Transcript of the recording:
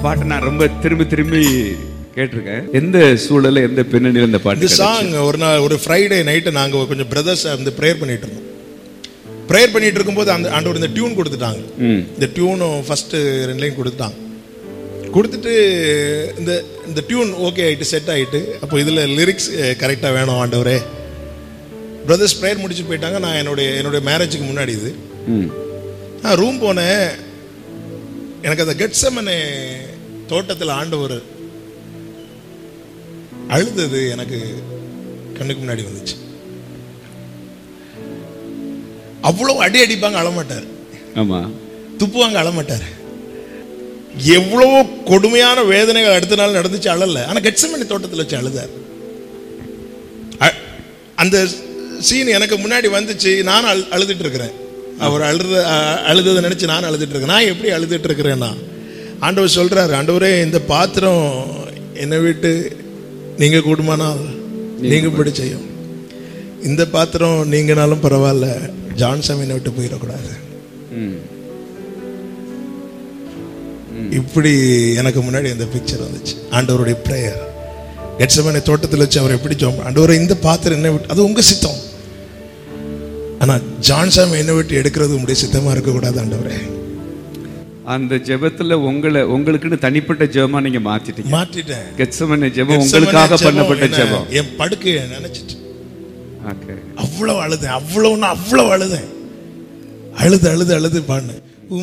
பாட்டை நான் ரொம்ப திரும்பி திரும்பி கேட்டிருக்கேன் எந்த சூழல்ல எந்த பின்னணியில இந்த பாட்டு இந்த கிடைச்சது? சாங் ஒரு நாள் ஒரு ஃப்ரைடே நைட்டு நாங்கள் கொஞ்சம் பிரதர்ஸ் வந்து ப்ரேயர் பண்ணிட்டு இருந்தோம் ப்ரேயர் பண்ணிட்டு இருக்கும்போது அந்த ஆண்டவர் இந்த டியூன் கொடுத்துட்டாங்க ம் இந்த டியூனும் ஃபர்ஸ்ட் ரெண்டு லைன் கொடுத்துட்டாங்க கொடுத்துட்டு இந்த இந்த டியூன் ஓகே ஆயிட்டு செட் ஆயிட்டு அப்போ இதில் லிரிக்ஸ் கரெக்டாக வேணும் ஆண்டவரே பிரதர்ஸ் ப்ரேயர் முடிச்சு போயிட்டாங்க நான் என்னுடைய என்னுடைய மேரேஜுக்கு முன்னாடி இது ம் நான் ரூம் போனேன் எனக்கு அந்த கெட்சமனே தோட்டத்தில் ஆண்டவர் அழுதது எனக்கு கண்ணுக்கு முன்னாடி வந்துச்சு அவ்வளோ அடி அடிப்பாங்க அழமாட்டார் ஆமா துப்புவாங்க அழமாட்டார் எவ்வளவோ கொடுமையான வேதனைகள் அடுத்த நாள் நடந்துச்சு அழல ஆனா கெட்சமனி தோட்டத்தில் வச்சு அழுதார் அ- அந்த சீன் எனக்கு முன்னாடி வந்துச்சு நானும் அழு அழுதுட்டு இருக்கிறேன் அவர் அழுத அ- அழுததை நினைச்சு நான் அழுதுட்டு இருக்கேன் நான் எப்படி அழுதுட்டு இருக்கிறேன்னா ஆண்டவர் சொல்றாரு ஆண்டவரே இந்த பாத்திரம் என்னை விட்டு நீங்க கூடுமானால் நீங்க படி செய்யும் இந்த பாத்திரம் நீங்கனாலும் பரவாயில்ல ஜான்சம் என்னை விட்டு போயிடக்கூடாது ம் இப்படி எனக்கு முன்னாடி அந்த பிக்சர் வந்துச்சு ஆண்டவருடைய ப்ரேயர் கெட்சமனை தோட்டத்தில் வச்சு அவர் எப்படி ஜோம் ஆண்டவரை இந்த பாத்திரம் என்ன விட்டு அது உங்க சித்தம் ஆனா ஜான்சாமி என்ன விட்டு எடுக்கிறது உங்களுடைய சித்தமா இருக்கக்கூடாது ஆண்டவரே அந்த ஜெபத்துல உங்களை உங்களுக்குன்னு தனிப்பட்ட ஜெபமா நீங்க மாத்திட்டீங்க மாற்றிட்டேன் கெட்சமனை ஜெபம் உங்களுக்காக கெத்செமனே பண்ணப்பட்ட என்ன, ஜெபம் என் படுக்கையை நினைச்சிட்டு ஓகே அவ்வளவு அழுதேன் அவ்வளவுன்னா அவ்வளவு அழுதேன் அழுது அழுது அழுது பாடினேன்